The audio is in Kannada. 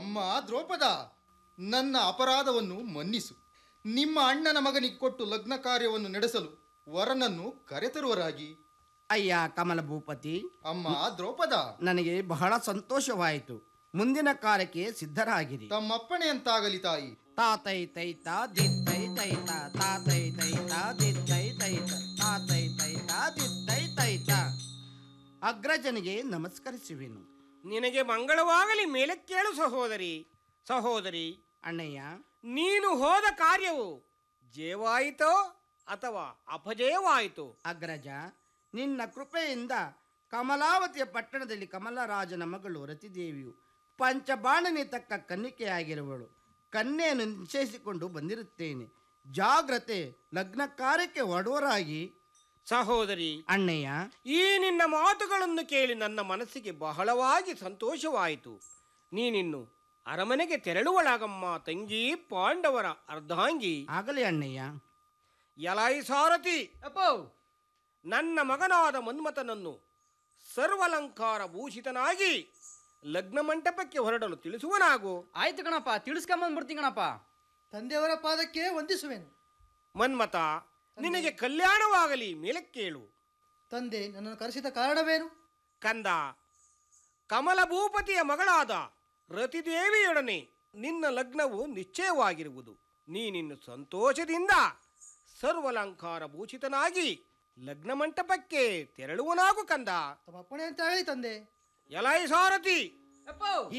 ಅಮ್ಮ ದ್ರೌಪದ ನನ್ನ ಅಪರಾಧವನ್ನು ಮನ್ನಿಸು ನಿಮ್ಮ ಅಣ್ಣನ ಮಗನಿಗೆ ಕೊಟ್ಟು ಲಗ್ನ ಕಾರ್ಯವನ್ನು ನಡೆಸಲು ವರನನ್ನು ಕರೆತರುವರಾಗಿ ಅಯ್ಯ ಕಮಲ ಭೂಪತಿ ಅಮ್ಮ ದ್ರೌಪದ ನನಗೆ ಬಹಳ ಸಂತೋಷವಾಯಿತು ಮುಂದಿನ ಕಾರ್ಯಕ್ಕೆ ಸಿದ್ಧರಾಗಿರಿ ತಮ್ಮಪ್ಪಣೆಯಂತಾಗಲಿ ತಾಯಿ ತಾತೈ ತೈತ ದಿತ್ತೈ ತೈತ ತಾತೈ ತೈತ ದಿತ್ತೈ ತೈತ ತಾತೈ ತೈತ ದಿತ್ತೈ ತೈತ ಅಗ್ರಜನಿಗೆ ನಮಸ್ಕರಿಸುವೆನು ನಿನಗೆ ಮಂಗಳವಾಗಲಿ ಮೇಲೆ ಕೇಳು ಸಹೋದರಿ ಸಹೋದರಿ ಅಣ್ಣಯ್ಯ ನೀನು ಹೋದ ಕಾರ್ಯವು ಜಯವಾಯಿತೋ ಅಥವಾ ಅಪಜಯವಾಯಿತು ಅಗ್ರಜ ನಿನ್ನ ಕೃಪೆಯಿಂದ ಕಮಲಾವತಿಯ ಪಟ್ಟಣದಲ್ಲಿ ಕಮಲರಾಜನ ಮಗಳು ರತಿದೇವಿಯು ಪಂಚಬಾಣನೆ ತಕ್ಕ ಕನ್ನಿಕೆಯಾಗಿರುವಳು ಕನ್ಯೆಯನ್ನು ನಿಶ್ಚಯಿಸಿಕೊಂಡು ಬಂದಿರುತ್ತೇನೆ ಜಾಗ್ರತೆ ಲಗ್ನ ಕಾರ್ಯಕ್ಕೆ ಒಡವರಾಗಿ ಸಹೋದರಿ ಅಣ್ಣಯ್ಯ ಈ ನಿನ್ನ ಮಾತುಗಳನ್ನು ಕೇಳಿ ನನ್ನ ಮನಸ್ಸಿಗೆ ಬಹಳವಾಗಿ ಸಂತೋಷವಾಯಿತು ನೀನಿನ್ನು ಅರಮನೆಗೆ ತೆರಳುವಳಾಗಮ್ಮ ತಂಗಿ ಪಾಂಡವರ ಅರ್ಧಾಂಗಿ ಆಗಲಿ ಅಣ್ಣಯ್ಯ ಎಲಾಯಿ ಸಾರಥಿ ನನ್ನ ಮಗನಾದ ಮನ್ಮಥನನ್ನು ಸರ್ವಲಂಕಾರ ಭೂಷಿತನಾಗಿ ಲಗ್ನ ಮಂಟಪಕ್ಕೆ ಹೊರಡಲು ತಿಳಿಸುವನಾಗು ಆಯ್ತು ಕಣಪ್ಪ ತಿಳಿಸ್ಕೊಂಬಂದ್ಬಿಡ್ತೀನಿ ಕಣಪ್ಪ ತಂದೆಯವರ ಪಾದಕ್ಕೆ ವಂದಿಸುವೆನು ಮನ್ಮಥ ನಿನಗೆ ಕಲ್ಯಾಣವಾಗಲಿ ಮೇಲಕ್ಕೇಳು ತಂದೆ ನನ್ನನ್ನು ಕರೆಸಿದ ಕಾರಣವೇನು ಕಂದ ಕಮಲ ಭೂಪತಿಯ ಮಗಳಾದ ರತಿದೇವಿಯೊಡನೆ ನಿನ್ನ ಲಗ್ನವು ನಿಶ್ಚಯವಾಗಿರುವುದು ನೀನಿನ್ನು ಸಂತೋಷದಿಂದ ಸರ್ವಲಂಕಾರ ಭೂಷಿತನಾಗಿ ಲಗ್ನ ಮಂಟಪಕ್ಕೆ ತೆರಳುವನಾಗು ಕಂದ ತಮ್ಮ ಅಪ್ಪಣೆ ಅಂತ ಹೇಳಿ ತಂದೆ ಎಲಾಯಿ ಸಾರಥಿ ಅಪ್ಪೋ